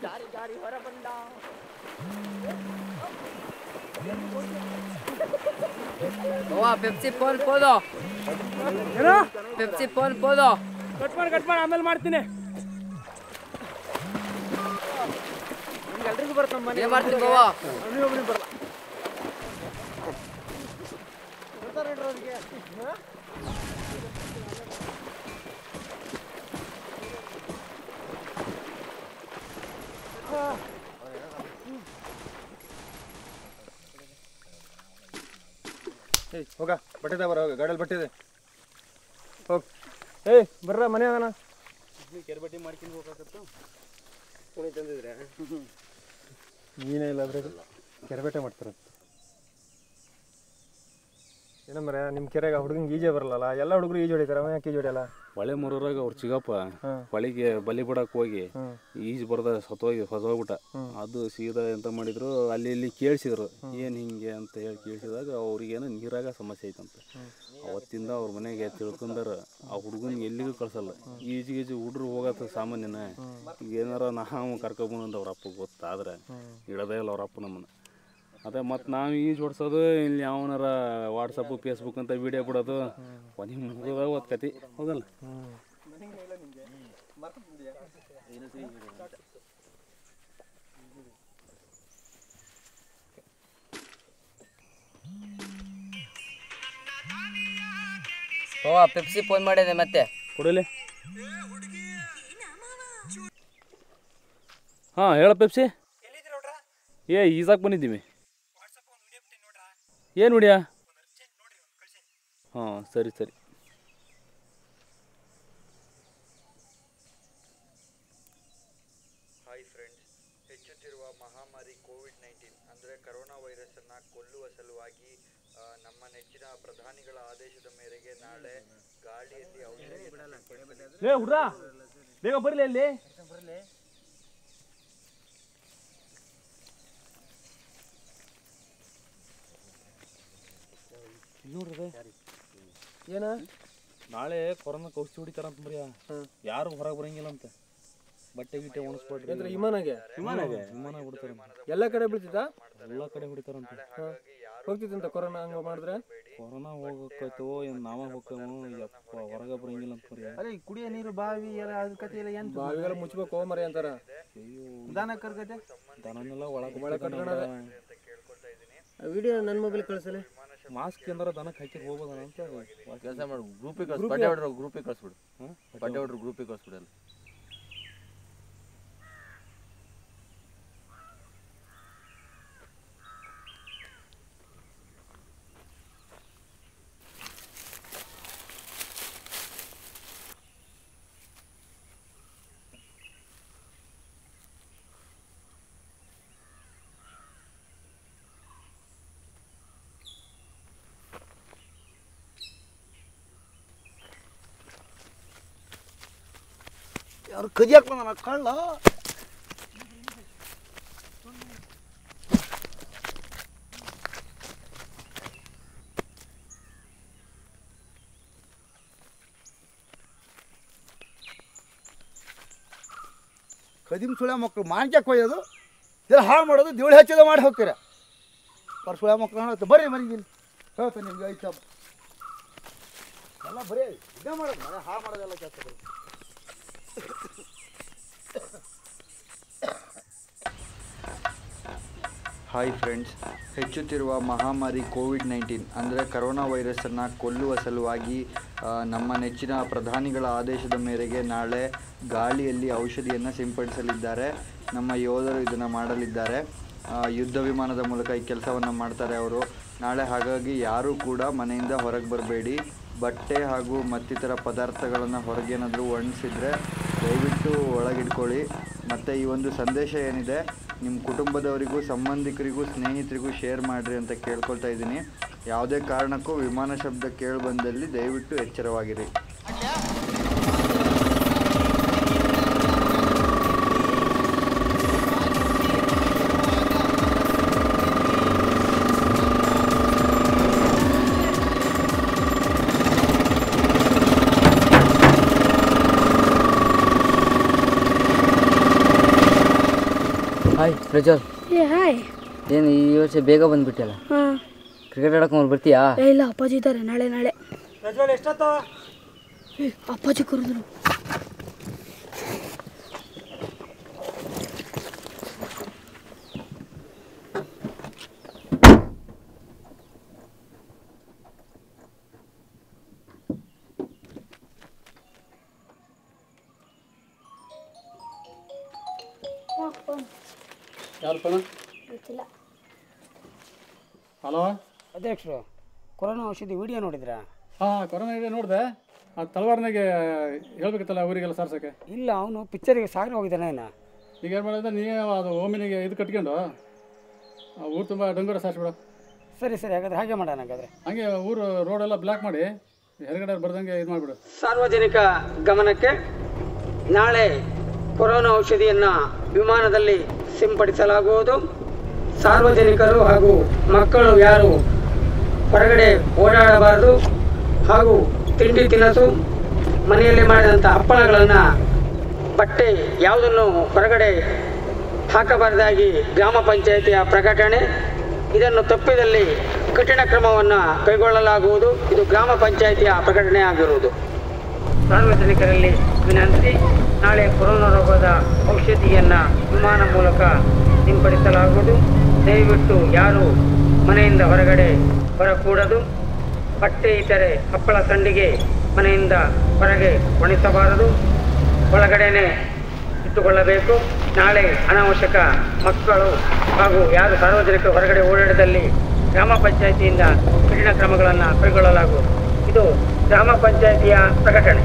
ಜಾರಿ ಜಾರಿ ಹೊರ ಬಂದ ಅವ್ವ ಪೆಪ್ಸಿ ಫೋನ್ ಪೋದು ಏನೋ ಪೆಪ್ಸಿ ಫೋನ್ ಪೋದು ಕಟ್ ಮಾಡಿ ಕಟ್ ಮಾಡಿ ಆಮೇಲೆ ಮಾಡ್ತೀನಿ ನಿಮ್ಗೆ ಎಲ್ರಿಗೂ ಬರ್ತಾನೆ ಮನೆ ಏನ್ ಮಾಡ್ತೀನಿ ಗೋವ ನೀವೊಬ್ರಿಗೆ ಬರಲ್ಲ ಏಯ್ ಹೋಗ ಬಟ್ಟೆ ಬರ ಹೋಗ ಗಾಡಿಯಲ್ಲಿ ಬಟ್ಟೆ ಇದೆ ಹೋಗ್ ಏಯ್ ಬರ್ರ ಮನೆ ಅದನ ಕೆರೆಬಟ್ಟಿ ಮಾಡ್ಕೊಂಡು ಹೋಗಕತ್ತು ನೀನೇ ಇಲ್ಲ ಅದ್ರಾಗ ಕೆರೆಬೇಟೆ ಮಾಡ್ತಾರ ಏನೋ ಮರ ನಿಮ್ಮ ಕೆರೆಗೆ ಹುಡುಗಂಗೆ ಈಜೆ ಬರಲ್ಲ ಎಲ್ಲ ಹುಡುಗರು ಈಜು ಹೊಡಿತಾರೆ ಅವ ಯಾಕೆ ಈಜು ಹೊಡಿಯಲ್ಲ ಹೊಳೆ ಮುರೂರಾಗ ಅವ್ರ ಚಿಗಪ್ಪ ಹಾಂ. ಹೊಳಿಗೆ ಬಲಿ ಬಿಡಕ್ ಹೋಗಿ ಹ್ಞೂ ಈಜು ಬರ್ದ ಸತ್ತೋಗಿ ಸತ್ತೋಗ್ಬಿಟ್ಟ ಅದು ಸೀದಾ ಎಂತ ಮಾಡಿದ್ರು ಅಲ್ಲಿ ಇಲ್ಲಿ ಕೇಳಿಸಿದ್ರು ಏನು ಹಿಂಗೆ ಅಂತ ಹೇಳಿ ಕೇಳಿಸಿದಾಗ ಅವ್ರಿಗೇನೋ ನೀರಾಗ ಸಮಸ್ಯೆ ಐತಂತ ಅವತ್ತಿಂದ ಅವ್ರ ಮನೆಗೆ ತಿಳ್ಕೊಂಡಾರ ಆ ಹುಡುಗನ್ ಎಲ್ಲಿಗೂ ಕಳ್ಸಲ್ಲ ಈಜು ಗೀಜು ಹುಡ್ರು ಹೋಗತ್ತ ಸಾಮಾನ್ಯನ ಈಗ ಏನಾರ ನಾವು ಕರ್ಕೊಬಂದು ಅವ್ರ ಅಪ್ಪ ಗೊತ್ತಾದ್ರೆ ಇಡದೇ ಇಲ್ಲ ಅವ್ರ ಅಪ್ಪ ನಮ್ಮನ್ನ ಅದೇ ಮತ್ತು ನಾವು ಈಜು ಹೊಡ್ಸೋದು ಇಲ್ಲಿ ಯಾವನಾರ ವಾಟ್ಸಪ್ಪು ಫೇಸ್ಬುಕ್ ಅಂತ ವಿಡಿಯೋ ಬಿಡೋದು ಕೊನೆ ಮುಗಿದ ಓದ್ ಕತಿ ಹೌದಲ್ಲ ಅವ್ವ ಪೆಪ್ಸಿ ಫೋನ್ ಮಾಡಿದೆ ಮತ್ತೆ ಕೊಡಲಿ ಹಾಂ ಹೇಳ ಪೆಪ್ಸಿ ಏ ಈಜಾಕ್ ಬಂದಿದ್ದೀವಿ ಏನು ವಿಡಿಯಾ ಹಾಂ ಸರಿ ಸರಿ ಹಾಯ್ ಫ್ರೆಂಡ್ಸ್ ಹೆಚ್ಚುತ್ತಿರುವ ಮಹಾಮಾರಿ ಕೋವಿಡ್ ನೈನ್ಟೀನ್ ಅಂದರೆ ಕರೋನಾ ವೈರಸ್ಸನ್ನು ಕೊಲ್ಲುವ ಸಲುವಾಗಿ ಆ, ನಮ್ಮ ನೆಚ್ಚಿನ ಪ್ರಧಾನಿಗಳ ಆದೇಶದ ಮೇರೆಗೆ ನಾಳೆ ಗಾಳಿಯಲ್ಲಿ ಔಷಧಿ ಲೇ ಹುಡ್ರ ಬೇಗ ಬರಲಿ ಅಲ್ಲಿ ಏನ ನಾಳೆ ಕೊರೋನಾ ಔಷಧಿ ಹೊಡಿತಾರಂತ ಮರಿಯ ಯಾರು ಹೊರಗೆ ಬರಂಗಿಲ್ಲ ಅಂತ ಬಟ್ಟೆ ಗಿಟ್ಟೆ ಒಣಸ್ಕೊಡ್ರಿ ಅಂದ್ರೆ ವಿಮಾನಗೆ ವಿಮಾನಗೆ ವಿಮಾನ ಬಿಡ್ತಾರಂತ ಎಲ್ಲ ಕಡೆ ಬೀಳ್ತಿದ್ದ ಎಲ್ಲ ಕಡೆ ಹೊಡಿತಾರಂತ ಹೋಗ್ತಿತ್ತಂತ ಕೊರೋನಾ ಹಂಗ ಮಾಡಿದ್ರೆ ಕೊರೋನಾ ಹೋಗಕ್ಕೈತೋ ಏನು ನಾವ ಹೋಗ್ತೇವೋ ಯಪ್ಪ ಹೊರಗೆ ಬರಂಗಿಲ್ಲ ಅಂತ ಮರಿಯ ಅರೆ ಈ ಕುಡಿಯೋ ನೀರು ಬಾವಿ ಎಲ್ಲ ಅದ್ರ ಕತೆ ಎಲ್ಲ ಏನು ಬಾವಿಗೆಲ್ಲ ಮುಚ್ಬೇಕು ಮರಿ ಅಂತಾರ ನಿಧಾನ ಕರ್ಕತೆ ದನನೆಲ್ಲ ಒಳಗೆ ವಿಡಿಯೋ ನನ್ನ ಮೊಬೈಲ್ ಕಳ್ಸಲೆ ಮಾಸ್ಕ್ ಏನಾರ ದನಕ್ಕೆ ಹಾಕಿ ಹೋಗ್ಬೋದನ ಅಂತ ಕೆಲಸ ಮಾಡು ಗ್ರೂಪಿಗೆ ಕಳ್ಸಿ ಬಟ್ಟೆ ಹೊಡ್ರು ಗ್ರೂಪಿಗೆ ಕಳ್ಸ್ಬಿಡು ಬಟ್ಟೆ ಹೊಡ್ರು ಗ್ರೂಪಿಗೆ ಕಳ್ಸ್ಬಿಡಲ್ಲ ಯಾರು ಕದಿಯಾಕ ನನ್ನ ಕಳ್ಳ ಕದಿಮ್ ಸುಳ್ಯ ಮಕ್ಕಳು ಮಾಂಕ್ಯಕ್ಕೆ ಕೊಯ್ಯೋದು ಇದೆಲ್ಲ ಹಾಳು ಮಾಡೋದು ದೇವಳಿ ಹಚ್ಚೋದು ಮಾಡಿ ಹೋಗ್ತೀರ ಅವ್ರ ಸುಳ್ಯ ಮಕ್ಕಳು ಹೇಳುತ್ತೆ ಬರ್ರಿ ಮನೆಗೆ ಇಲ್ಲಿ ಹೇಳ್ತೇನೆ ನಿಮ್ಗೆ ಐತ ಎಲ್ಲ ಬರೀ ಇದೇ ಮಾಡೋದು ಮನೆ ಹಾಳು ಮಾಡೋದೆಲ್ಲ ಕೆಲಸ ಬರೀ ಹಾಯ್ ಫ್ರೆಂಡ್ಸ್ ಹೆಚ್ಚುತ್ತಿರುವ ಮಹಾಮಾರಿ ಕೋವಿಡ್ ನೈನ್ಟೀನ್ ಅಂದರೆ ಕರೋನಾ ವೈರಸ್ಸನ್ನು ಕೊಲ್ಲುವ ಸಲುವಾಗಿ ಆ, ನಮ್ಮ ನೆಚ್ಚಿನ ಪ್ರಧಾನಿಗಳ ಆದೇಶದ ಮೇರೆಗೆ ನಾಳೆ ಗಾಳಿಯಲ್ಲಿ ಔಷಧಿಯನ್ನು ಸಿಂಪಡಿಸಲಿದ್ದಾರೆ ನಮ್ಮ ಯೋಧರು ಇದನ್ನು ಮಾಡಲಿದ್ದಾರೆ ಆ, ಯುದ್ಧ ವಿಮಾನದ ಮೂಲಕ ಈ ಕೆಲಸವನ್ನು ಮಾಡ್ತಾರೆ ಅವರು ನಾಳೆ ಹಾಗಾಗಿ ಯಾರೂ ಕೂಡ ಮನೆಯಿಂದ ಹೊರಗೆ ಬರಬೇಡಿ ಬಟ್ಟೆ ಹಾಗೂ ಮತ್ತಿತರ ಪದಾರ್ಥಗಳನ್ನು ಹೊರಗೇನಾದರೂ ಒಣಸಿದ್ರೆ ದಯವಿಟ್ಟು ಒಳಗಿಟ್ಕೊಳ್ಳಿ ಮತ್ತು ಈ ಒಂದು ಸಂದೇಶ ಏನಿದೆ ನಿಮ್ಮ ಕುಟುಂಬದವರಿಗೂ ಸಂಬಂಧಿಕರಿಗೂ ಸ್ನೇಹಿತರಿಗೂ ಶೇರ್ ಮಾಡಿರಿ ಅಂತ ಕೇಳ್ಕೊಳ್ತಾ ಇದ್ದೀನಿ ಯಾವುದೇ ಕಾರಣಕ್ಕೂ ವಿಮಾನ ಶಬ್ದ ಕೇಳಿಬಂದಲ್ಲಿ ದಯವಿಟ್ಟು ಎಚ್ಚರವಾಗಿರಿ ಹಾಯ್ ಪ್ರಜ್ವಲ್ ಏ ಹಾಯ್ ಏನು ಈ ವರ್ಷ ಬೇಗ ಬಂದ್ಬಿಟ್ಟಲ್ಲ ಹಾಂ ಕ್ರಿಕೆಟ್ ಆಡಕ್ಕೆ ಬರ್ತೀಯಾ ಏ ಇಲ್ಲ ಅಪ್ಪಾಜಿ ಇದ್ದಾರೆ ನಾಳೆ ನಾಳೆ ಏ, ಅಪ್ಪಾಜಿ ಕರೆದ್ರು ಯಾರು ಫೋನ್ ಹಲೋ ಅಧ್ಯಕ್ಷರು ಕೊರೋನಾ ಔಷಧಿ ವಿಡಿಯೋ ನೋಡಿದ್ರಾ ಹಾಂ ಕೊರೋನಾ ಇದೆ ನೋಡಿದೆ ಆ ತಲವಾರ್ನಾಗೆ ಹೇಳ್ಬೇಕಿತ್ತಲ್ಲ ಊರಿಗೆಲ್ಲ ಸಾರ್ಸೋಕ್ಕೆ ಇಲ್ಲ ಅವನು ಪಿಕ್ಚರಿಗೆ ಸಾಗರ ಹೋಗಿದ್ದಾನೆ ಏನ ಈಗ ಏನು ಮಾಡಿದ್ರೆ ನೀವೇ ಅದು ಓಮಿನಿಗೆ ಇದು ಕಟ್ಕೊಂಡು ಆ ಊರು ತುಂಬ ಡಂಗೂರ ಸಾರಿಸ್ಬಿಡು ಸರಿ ಸರಿ ಹಾಗಾದ್ರೆ ಹಾಗೆ ಮಾಡೋಣ ಹಾಗಾದ್ರೆ ಹಂಗೆ ಊರು ರೋಡೆಲ್ಲ ಬ್ಲಾಕ್ ಮಾಡಿ ಹೊರಗಡೆ ಬರ್ದಂಗೆ ಇದು ಮಾಡಿಬಿಡು ಸಾರ್ವಜನಿಕ ಗಮನಕ್ಕೆ ನಾಳೆ ಕೊರೋನಾ ಔಷಧಿಯನ್ನು ವಿಮಾನದಲ್ಲಿ ಸಿಂಪಡಿಸಲಾಗುವುದು ಸಾರ್ವಜನಿಕರು ಹಾಗೂ ಮಕ್ಕಳು ಯಾರು ಹೊರಗಡೆ ಓಡಾಡಬಾರದು ಹಾಗೂ ತಿಂಡಿ ತಿನಸು ಮನೆಯಲ್ಲಿ ಮಾಡಿದಂಥ ಹಪ್ಪಳಗಳನ್ನು ಬಟ್ಟೆ ಯಾವುದನ್ನು ಹೊರಗಡೆ ಹಾಕಬಾರದಾಗಿ ಗ್ರಾಮ ಪಂಚಾಯಿತಿಯ ಪ್ರಕಟಣೆ ಇದನ್ನು ತಪ್ಪಿದಲ್ಲಿ ಕಠಿಣ ಕ್ರಮವನ್ನು ಕೈಗೊಳ್ಳಲಾಗುವುದು ಇದು ಗ್ರಾಮ ಪಂಚಾಯಿತಿಯ ಪ್ರಕಟಣೆ ಆಗಿರುವುದು ಸಾರ್ವಜನಿಕರಲ್ಲಿ ವಿನಂತಿ ನಾಳೆ ಕೊರೋನಾ ರೋಗದ ಔಷಧಿಯನ್ನು ವಿಮಾನ ಮೂಲಕ ಸಿಂಪಡಿಸಲಾಗುವುದು ದಯವಿಟ್ಟು ಯಾರು ಮನೆಯಿಂದ ಹೊರಗಡೆ ಬರಕೂಡದು ಬಟ್ಟೆ ಇದ್ದರೆ ಹಪ್ಪಳ ಸಂಡಿಗೆ ಮನೆಯಿಂದ ಹೊರಗೆ ಒಣಿಸಬಾರದು ಒಳಗಡೆನೆ ಇಟ್ಟುಕೊಳ್ಳಬೇಕು ನಾಳೆ ಅನಾವಶ್ಯಕ ಮಕ್ಕಳು ಹಾಗೂ ಯಾರು ಸಾರ್ವಜನಿಕರು ಹೊರಗಡೆ ಓಡಾಡದಲ್ಲಿ ಗ್ರಾಮ ಪಂಚಾಯಿತಿಯಿಂದ ಕಠಿಣ ಕ್ರಮಗಳನ್ನು ಕೈಗೊಳ್ಳಲಾಗುವುದು ಇದು ಗ್ರಾಮ ಪಂಚಾಯಿತಿಯ ಪ್ರಕಟಣೆ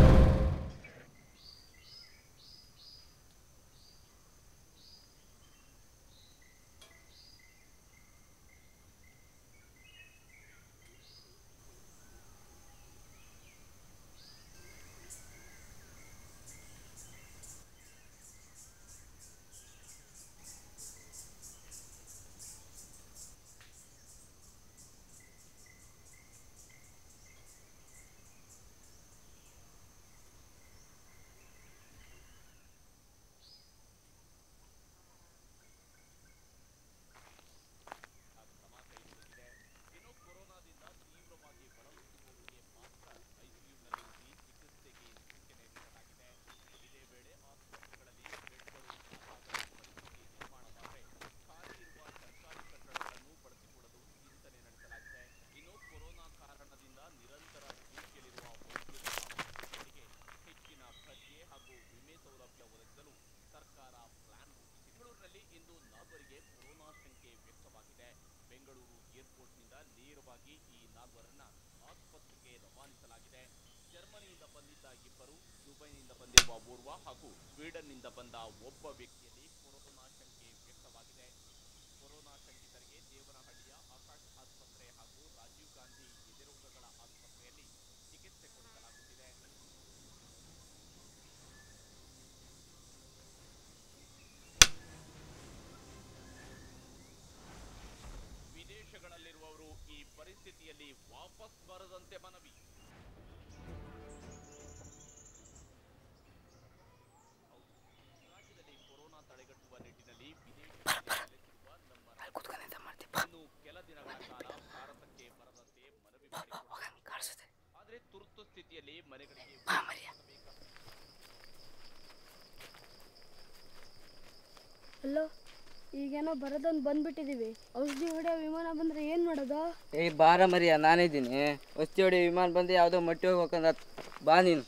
ಅಲ್ಲೋ ಈಗೇನೋ ಬರೋದೊಂದು ಬಂದ್ಬಿಟ್ಟಿದೀವಿ ಔಷಧಿ ಹೊಡೆಯೋ ವಿಮಾನ ಬಂದ್ರೆ ಏನು ಮಾಡೋದು ಏಯ್ ಬಾರ ಮರಿಯ ನಾನಿದ್ದೀನಿ ವಸ್ತಿ ಹೊಡಿ ವಿಮಾನ ಬಂದು ಯಾವುದೋ ಮಟ್ಟಿ ಹೋಗ್ಬೇಕಂದ ಬಾ ನೀನು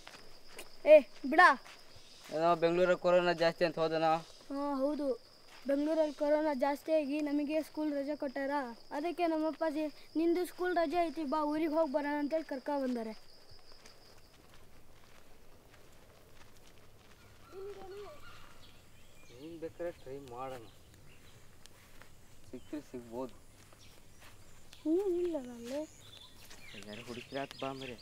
ಏ ಬಿಡ ಏನೋ ಬೆಂಗಳೂರಲ್ಲಿ ಕೊರೋನಾ ಜಾಸ್ತಿ ಅಂತ ಹೋದನೋ ಹಾಂ ಹೌದು ಬೆಂಗಳೂರಲ್ಲಿ ಕೊರೋನಾ ಜಾಸ್ತಿ ಆಗಿ ನಮಗೆ ಸ್ಕೂಲ್ ರಜೆ ಕೊಟ್ಟಾರ ಅದಕ್ಕೆ ನಮ್ಮ ಅಪ್ಪಾಜಿ ನಿಂದು ಸ್ಕೂಲ್ ರಜೆ ಐತಿ ಬಾ ಊರಿಗೆ ಹೋಗಿ ಬರೋಣ ಅಂತೇಳಿ ಕರ್ಕೊ ಬಂದಾರೆ ಏನು ಬೇಕಾದ್ರೆ ಟ್ರೈ ಮಾಡೋಣ ಸಿಕ್ಕರೆ ಸಿಗ್ಬೋದು ಹ್ಞೂ ಇಲ್ಲ ನಲ್ಲೇ ಎಲ್ಲರೂ ಹುಡುಕಿರಾತ್ ಬಾ ಮರಿ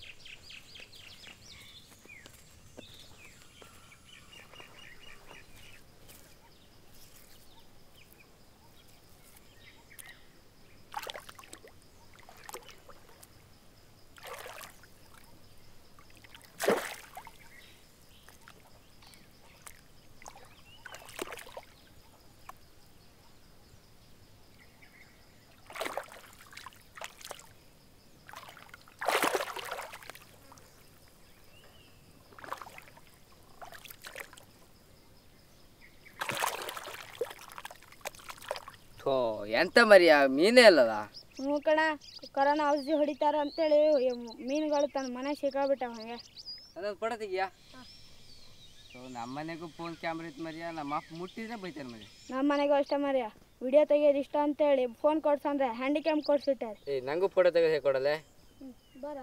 ಥೋ ಎಂತ ಮರಿಯ ಮೀನೇ ಅಲ್ಲದ ಹ್ಞೂ ಕಣ ಕೊರೋನಾ ಔಷಧಿ ಹೊಡಿತಾರ ಅಂತೇಳಿ ಮೀನುಗಳು ತನ್ನ ಮನೆಗೆ ಸಿಕ್ಕಾಬಿಟ್ಟಾವ ಹಂಗೆ ಅದೊಂದು ಫೋಟೋ ತೆಗಿಯಾ ಸೊ ನಮ್ಮ ಮನೆಗೂ ಫೋನ್ ಕ್ಯಾಮ್ರಾ ಇತ್ತು ಮರಿಯ ನಮ್ಮ ಅಪ್ಪ ಮುಟ್ಟಿದ್ರೆ ಬೈತಾನೆ ಮರಿ ನಮ್ಮ ಮನೆಗೂ ಅಷ್ಟೇ ಮರ್ಯ ವಿಡಿಯೋ ತೆಗಿಯೋದು ಇಷ್ಟ ಅಂತೇಳಿ ಫೋನ್ ಕೊಡ್ಸಂದ್ರೆ ಹ್ಯಾಂಡಿಕ್ಯಾಮ್ ಕೊಡ್ಸಿಟ್ಟಾರೆ ಏ ನಂಗೂ ಫೋಟೋ ತೆಗೆದು ಕೊಡಲೆ ಬರ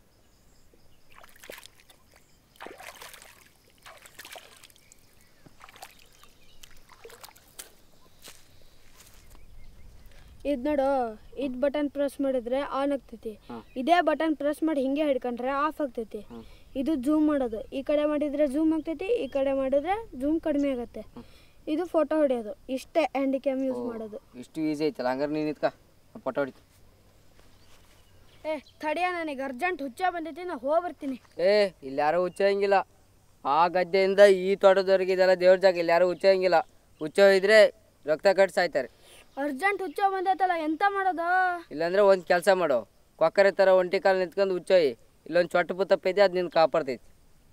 ಇದು ನೋಡು ಇದು ಬಟನ್ ಪ್ರೆಸ್ ಮಾಡಿದ್ರೆ ಆನ್ ಆಗ್ತೈತಿ ಇದೇ ಬಟನ್ ಪ್ರೆಸ್ ಮಾಡಿ ಹಿಂಗೆ ಹಿಡ್ಕೊಂಡ್ರೆ ಆಫ್ ಆಗ್ತೈತಿ ಇದು ಜೂಮ್ ಮಾಡೋದು ಈ ಕಡೆ ಮಾಡಿದ್ರೆ ಜೂಮ್ ಆಗ್ತೈತಿ ಈ ಕಡೆ ಮಾಡಿದ್ರೆ ಜೂಮ್ ಕಡಿಮೆ ಆಗುತ್ತೆ ಇದು ಫೋಟೋ ಹೊಡೆಯೋದು ಇಷ್ಟೇ ಹ್ಯಾಂಡಿಕ್ಯಾಮ್ ಯೂಸ್ ಮಾಡೋದು ಇಷ್ಟು ಈಸಿ ಐತಲ್ಲ ಹಂಗಾರೆ ನೀನು ನಿಂತ್ಕ ಫೋಟೋ ಹೊಡಿತು ಏ ತಡಿಯ ನನಗೆ ಅರ್ಜೆಂಟ್ ಹುಚ್ಚ ಬಂದೈತಿ ನಾ ಹೋಗಿ ಬರ್ತೀನಿ ಏ ಇಲ್ಲಿ ಯಾರೂ ಹುಚ್ಚಂಗಿಲ್ಲ ಆ ಗದ್ದೆಯಿಂದ ಈ ತೋಟದವರೆಗೆ ಇದೆಲ್ಲ ದೇವ್ರ ಜಾಗ ಇಲ್ಲಿ ಯಾರೂ ಹುಚ್ಚಂಗಿಲ್ಲ ಹುಚ್ಚ ಇದ್ರೆ ರಕ್ತ ಕಟ್ ಸಾಯ್ತಾರೆ ಅರ್ಜೆಂಟ್ ಹುಚ್ಚ ಬಂದೈತಲ್ಲ ಎಂತ ಮಾಡೋದು ಇಲ್ಲಾಂದ್ರೆ ಒಂದು ಕೆಲಸ ಮಾಡು ಕೊಕ್ಕರೆ ಥರ ಒಂಟಿ ಕಾಲು ನಿಂತ್ಕೊಂಡು ಹುಚ್ಚೋಯ್ ಇಲ್ಲೊಂದು ಚೊಟ್ಟ ಪುತ್ತಪ್ಪ ಇದೆ ಅದು ನಿನ್ನ ಕಾಪಾಡ್ತೈತಿ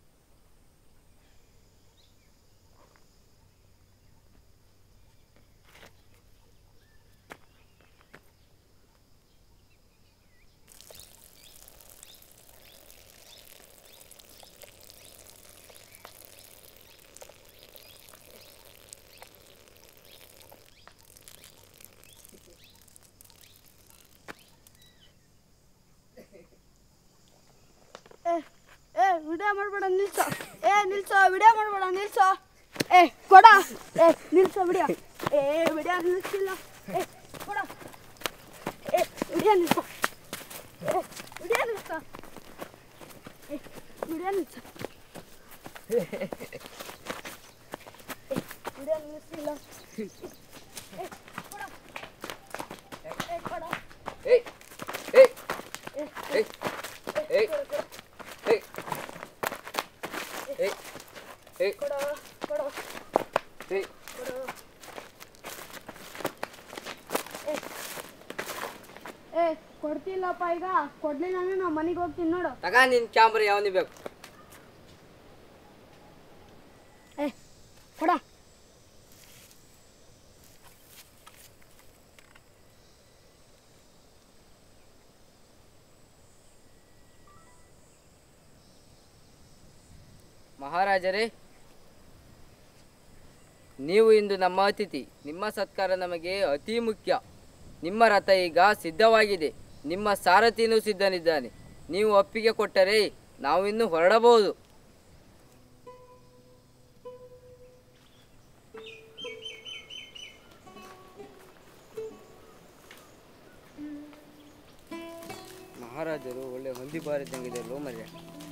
ಏ ಏ ವಿಡಿಯೋ ಮಾಡಬೇಡ ನಿಲ್ಸೋ ಏ ನಿಲ್ಸೋ ವಿಡಿಯೋ ಮಾಡಬೇಡ ನಿಲ್ಸೋ ಏ ಕೊಡ ಏ ನಿಲ್ಸೋ ವಿಡಿಯೋ ಏ ವಿಡಿಯೋ ನಿಲ್ಸಿಲ್ಲ ಏ ಕೊಡ ಏ ವಿಡಿಯೋ ನಿಲ್ಸೋ ಏ ವಿಡಿಯೋ ನಿಲ್ಸೋ ಏ ವಿಡಿಯೋ ನಿಲ್ಸೋ ಏ ವಿಡಿಯೋ ನಿಲ್ಸಿಲ್ಲ ಏ ಕೊಡ ಏ ಕೊಡ ಏಯ್ ಏಯ್ ಏ ಏಯ್ ಏಯ್ ಏಯ್ ಏಯ್ ಏಯ್ ಕೊಡ ಕೊಡ ಏಯ್ ಕೊಡು. ಏ, ಏ ಕೊಡ್ತಿಲ್ಲಪ್ಪ ಈಗ ಕೊಡ್ಲಿಲ್ಲ ಅಂದ್ರೆ ನಾ ಮನೆಗೆ ಹೋಗ್ತೀನಿ ನೋಡು ತಗ ನಿನ್ನ ಕ್ಯಾಮ್ರಾ ಯಾವನಿಗೆ ಬೇಕು ಏ ಕೊಡ ಮಹಾರಾಜರೇ ನೀವು ಇಂದು ನಮ್ಮ ಅತಿಥಿ ನಿಮ್ಮ ಸತ್ಕಾರ ನಮಗೆ ಅತಿ ಮುಖ್ಯ ನಿಮ್ಮ ರಥ ಈಗ ಸಿದ್ಧವಾಗಿದೆ ನಿಮ್ಮ ಸಾರಥಿನೂ ಸಿದ್ಧನಿದ್ದಾನೆ ನೀವು ಒಪ್ಪಿಗೆ ಕೊಟ್ಟರೆ ನಾವಿನ್ನು ಹೊರಡಬಹುದು ಮಹಾರಾಜರು ಒಳ್ಳೆ ಹೊಂದಿ ಬಾರಿದ್ದಂಗಿದೆ ಲೋ ಮರ್ಯ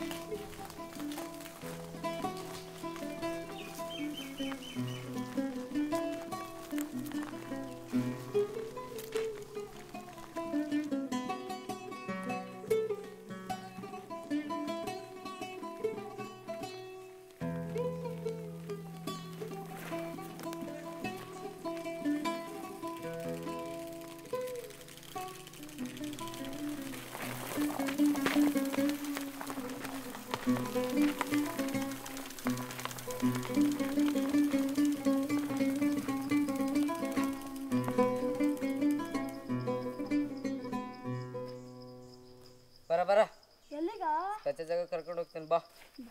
ಬರ ಬರ ಎಲ್ಲಿಗ ಕಚ್ಚೆ ಜಾಗ ಕರ್ಕೊಂಡು ಹೋಗ್ತೇನೆ ಬಾ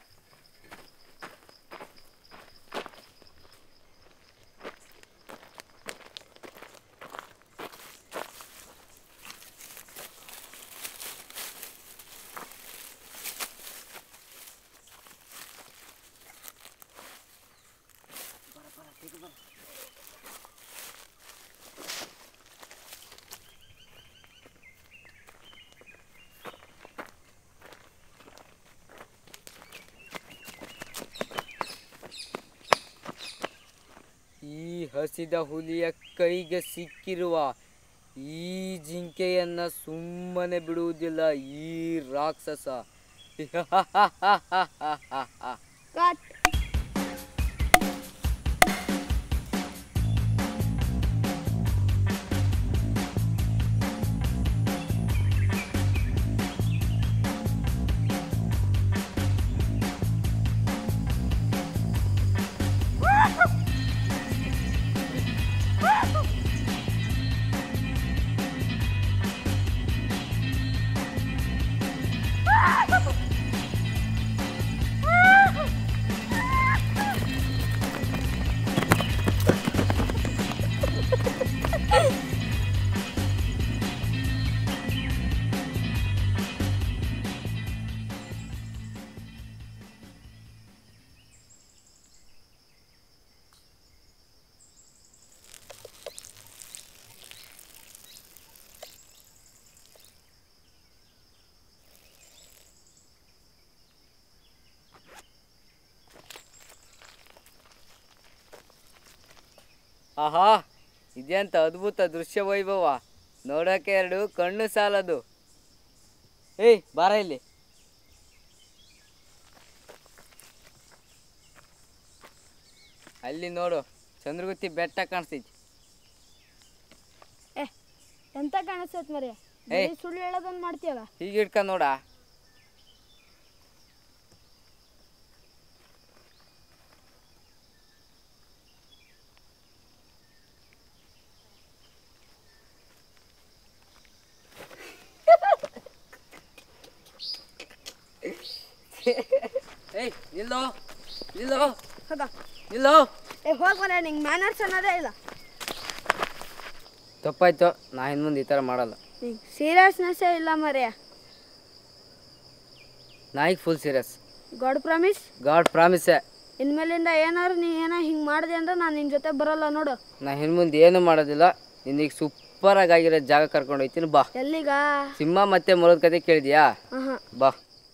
ಈ ಹಸಿದ ಹುಲಿಯ ಕೈಗೆ ಸಿಕ್ಕಿರುವ ಈ ಜಿಂಕೆಯನ್ನ ಸುಮ್ಮನೆ ಬಿಡುವುದಿಲ್ಲ ಈ ರಾಕ್ಷಸ ಕಟ್ ಆಹಾ ಇದೆಂತ ಅದ್ಭುತ ದೃಶ್ಯ ವೈಭವ ನೋಡೋಕೆ ಎರಡು ಕಣ್ಣು ಸಾಲದು ಏಯ್ ಬಾರ ಇಲ್ಲಿ ಅಲ್ಲಿ ನೋಡು ಚಂದ್ರಗುತ್ತಿ ಬೆಟ್ಟ ಕಾಣಿಸ್ತೈತಿ ಏ ಎಂತ ಕಾಣಿಸ್ತೈತ್ ಮರಿ ಏಯ್. ಬರೀ ಸುಳ್ಳು ಹೇಳೋದನ್ನ ಮಾಡ್ತೀಯಲ್ಲ ಹೀಗೆ ಇಟ್ಕೊಂಡ್ ನೋಡ ಏಯ್ ನಿಲ್ಲೋ ನಿಲ್ಲೋ ಹೋಗ ನಿಲ್ಲೋ ಏ ಹೋಗ್ ಮರ ನಿಂಗೆ ಮ್ಯಾನರ್ಸ್ ಅನ್ನೋದೇ ಇಲ್ಲ ತಪ್ಪಾಯ್ತು ನಾ ಇನ್ನು ಮುಂದೆ ಈ ಥರ ಮಾಡಲ್ಲ ನಿಂಗೆ ಸೀರಿಯಸ್ನೆಸ್ಸೇ ಇಲ್ಲ ಮರ್ಯ ನಾಯಿಗೆ full serious god promise god ಪ್ರಾಮಿಸೆ ಇನ್ಮೇಲಿಂದ ಏನಾರು ನೀ ಏನೋ ಹಿಂಗೆ ಮಾಡಿದೆ ಅಂದ್ರೆ ನಾನು ನಿನ್ನ ಜೊತೆ ಬರಲ್ಲ ನೋಡು ನಾ ಇನ್ನು ಮುಂದೆ ಏನು ಮಾಡೋದಿಲ್ಲ ನಿನಗೆ ಸೂಪರಾಗಿ ಆಗಿರೋ ಜಾಗ ಕರ್ಕೊಂಡು ಹೋಗ್ತೀನಿ ಬಾ ಎಲ್ಲಿಗ ಸಿಂಹ ಮತ್ತೆ ಮೊಲದ ಕತೆ ಕೇಳಿದ್ಯಾ ಆಹಾ ಬಾ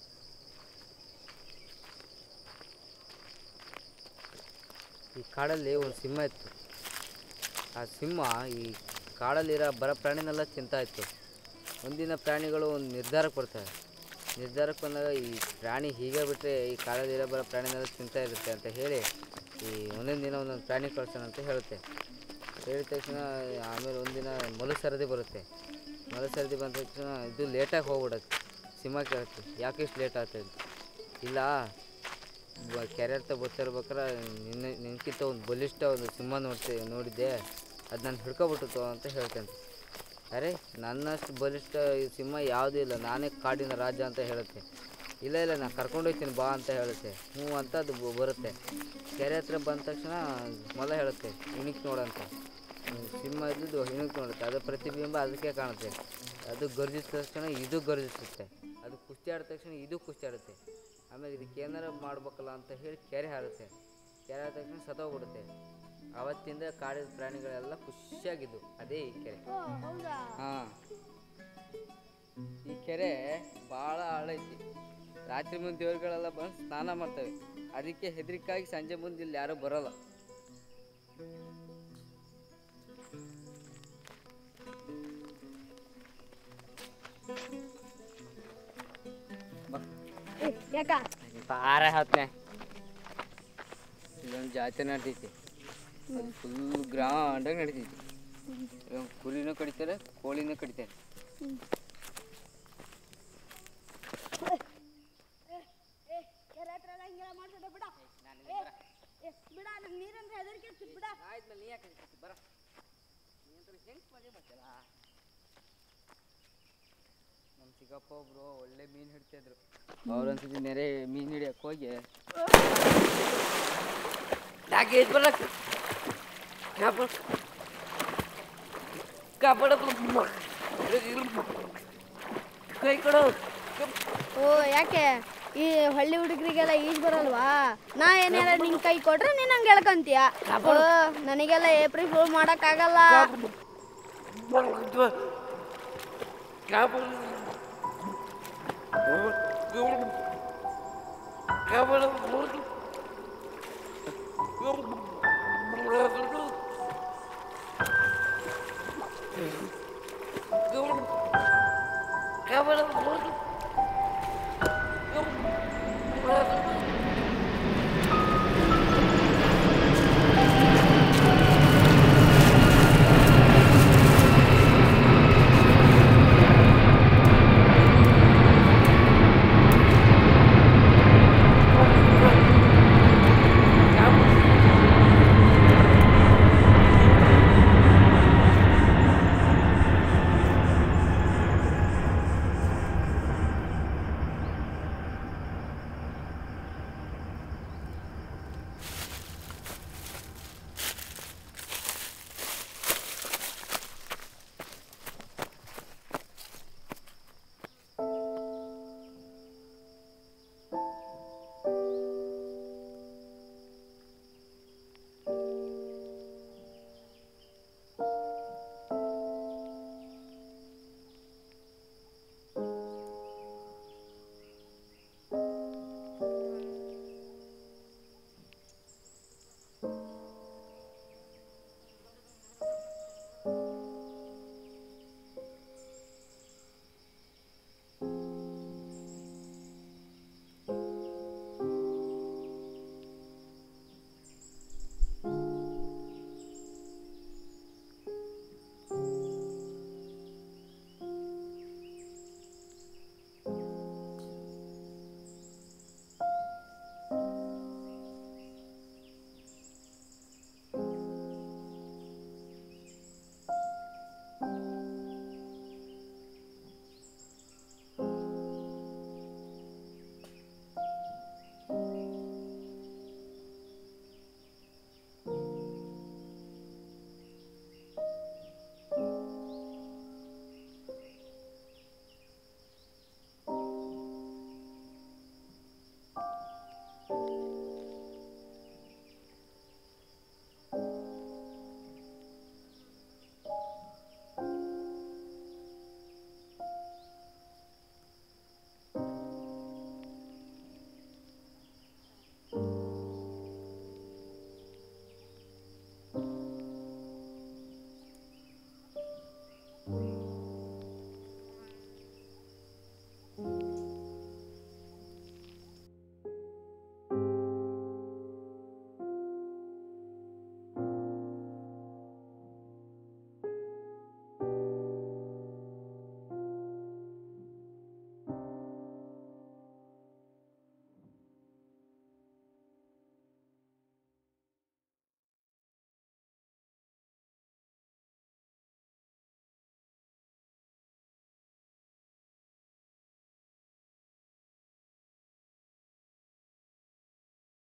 ಈ ಕಾಡಲ್ಲಿ ಒಂದು ಸಿಂಹ ಇತ್ತು ಆ ಸಿಂಹ ಈ ಕಾಡಲ್ಲಿರೋ ಬರ ಪ್ರಾಣಿನೆಲ್ಲ ತಿಂತಾ ಇತ್ತು ಒಂದಿನ ಪ್ರಾಣಿಗಳು ಒಂದು ನಿರ್ಧಾರಕ್ಕೆ ಬರ್ತವೆ ನಿರ್ಧಾರಕ್ಕೆ ಬಂದಾಗ ಈ ಪ್ರಾಣಿ ಹೀಗೆ ಬಿಟ್ಟರೆ ಈ ಕಾಡಲ್ಲಿರೋ ಬರೋ ಪ್ರಾಣಿನೆಲ್ಲ ತಿಂತಾ ಇರುತ್ತೆ ಅಂತ ಹೇಳಿ ಈ ಒಂದೊಂದು ದಿನ ಒಂದೊಂದು ಪ್ರಾಣಿ ಕಳ್ಸೋಣ ಅಂತ ಹೇಳುತ್ತೆ ಹೇಳಿದ ತಕ್ಷಣ ಆಮೇಲೆ ಒಂದಿನ ಮೊಲ ಸರದಿ ಬರುತ್ತೆ ಮೊಲ ಸರದಿ ಬಂದ ತಕ್ಷಣ ಇದು ಲೇಟಾಗಿ ಹೋಗ್ಬಿಡುತ್ತೆ ಸಿಂಹ ಕೇಳುತ್ತೆ ಯಾಕೆ ಇಷ್ಟು ಲೇಟ್ ಆಗ್ತದೆ ಇಲ್ಲ ಬ- ಕೆರೆ ಹತ್ರ ಬರ್ತಿರ್ಬೇಕಾರೆ ನಿನ್ನ ನಿನ್ಕಿಂತ ಒಂದು ಬಲಿಷ್ಠ ಒಂದು ಸಿಂಹ ನೋಡ್ತಿ ನೋಡಿದ್ದೆ ಅದು ನಾನು ಹಿಡ್ಕೊಬಿಟ್ಟಿತ್ತು ಅಂತ ಹೇಳ್ತೇನೆ ಅರೆ ನನ್ನಷ್ಟು ಬಲಿಷ್ಠ ಈ ಸಿಂಹ ಯಾವುದೂ ಇಲ್ಲ ನಾನೇ ಕಾಡಿನ ರಾಜ ಅಂತ ಹೇಳುತ್ತೆ ಇಲ್ಲ ಇಲ್ಲ ನಾನು ಕರ್ಕೊಂಡು ಹೋಗ್ತೀನಿ ಬಾ ಅಂತ ಹೇಳುತ್ತೆ ಹ್ಞೂ ಅಂತ ಅದು ಬ- ಬರುತ್ತೆ ಕೆರೆ ಹತ್ರ ಬಂದ ತಕ್ಷಣ ಮೊಲ ಹೇಳುತ್ತೆ ಇಣಿಕ್ ನೋಡಂತ ಹ್ಮ್, ಸಿಂಹ ಇದ್ದು ಇಣಿಕ್ ನೋಡುತ್ತೆ ಅದು ಪ್ರತಿಬಿಂಬ ಅದಕ್ಕೆ ಕಾಣುತ್ತೆ ಅದು ಗರ್ಜಿಸಿದ ತಕ್ಷಣ ಇದು ಗರ್ಜಿಸುತ್ತೆ ಅದು ಕುಸ್ತಿ ಆಡಿದ ತಕ್ಷಣ ಇದು ಕುಸ್ತಿ ಆಡುತ್ತೆ ಆಮೇಲೆ ಇದಕ್ಕೆ ಏನಾರ ಮಾಡ್ಬೇಕಲ್ಲ ಅಂತ ಹೇಳಿ ಕೆರೆ ಹಾರುತ್ತೆ ಕೆರೆ ಆದ ತಕ್ಷಣ ಸತ್ತೋಗ್ಬಿಡುತ್ತೆ ಅವತ್ತಿಂದ ಕಾಡಿನ ಪ್ರಾಣಿಗಳೆಲ್ಲ ಖುಷಿಯಾಗಿದ್ದು ಅದೇ ಈ ಕೆರೆ ಹಾಂ ಈ ಕೆರೆ ಭಾಳ ಆಳೈತಿ ರಾತ್ರಿ ಮುಂದೆ ದೇವ್ರುಗಳೆಲ್ಲ ಬಂದು ಸ್ನಾನ ಮಾಡ್ತವೆ ಅದಕ್ಕೆ ಹೆದರಿಕಾಗಿ ಸಂಜೆ ಮುಂದೆ ಇಲ್ಲಿ ಯಾರೂ ಬರೋಲ್ಲ ಏ, ಯಾಕ ಬಾರ ಹತ್ನೆ ಇಲ್ಲೊಂದು ಜಾತ್ರೆ ನಡ್ದೈತಿ ಅದು ಫುಲ್ ಗ್ರ್ಯಾಂಡಾಗಿ ನಡೀತೈತಿ ಇಲ್ಲೊಂದು ಕುರಿನೂ ಕಡಿತಾರೆ ಕೋಳಿನೂ ಕಡಿತಾರೆ ಕೆರೆ ಹತ್ರ ಎಲ್ಲ ಹಿಂಗೆಲ್ಲ ಮಾಡ್ತಿದ್ದೆ ಬಿಡ ಏ, ಏ, ಬಿಡ ನಂಗೆ ನೀರಂದ್ರೆ ಹೆದರಿಕೆ ಆಗ್ತದೆ ಬಿಡ ಆಯ್ತು ನೀ ಯಾಕೆ ಬರ ನೀ ಅಂತ ಹೆಂಗೆ ಮಜೆ ಮಾಡ್ತೀಯಲ್ಲ ನಮ್ಮ ಚಿಕ್ಕಪ್ಪ ಒಬ್ರು ಒಳ್ಳೆ ಮೀನು ಹಿಡ್ತಿದ್ರು ಅವ್ರೊಂದ್ಸತಿ ನೆರೆ ಮೀನು ಹಿಡಿಯಕ್ಕೆ ಹೋಗಿ ಯಾಕೆ ಇದು ಬರಕ್ಕೆ ಕಾಪಾಡ ಕಾಪಾಡ ಕೈ ಕೊಡು ಓ ಯಾಕೆ ಈ ಹಳ್ಳಿ ಹುಡುಗರಿಗೆಲ್ಲ ಈಜ್ ಬರಲ್ವಾ ನಾ ಏನಾರ ನಿನ್ ಕೈ ಕೊಟ್ರೆ ನೀನ್ ಹಂಗೆ ಎಳ್ಕಂತೀಯ ಓ ನನಗೆಲ್ಲ ಏಪ್ರಿಲ್ ಫೂಲ್ ಮಾಡಕ್ಕಾಗಲ್ಲ ಕಾಪಾಡ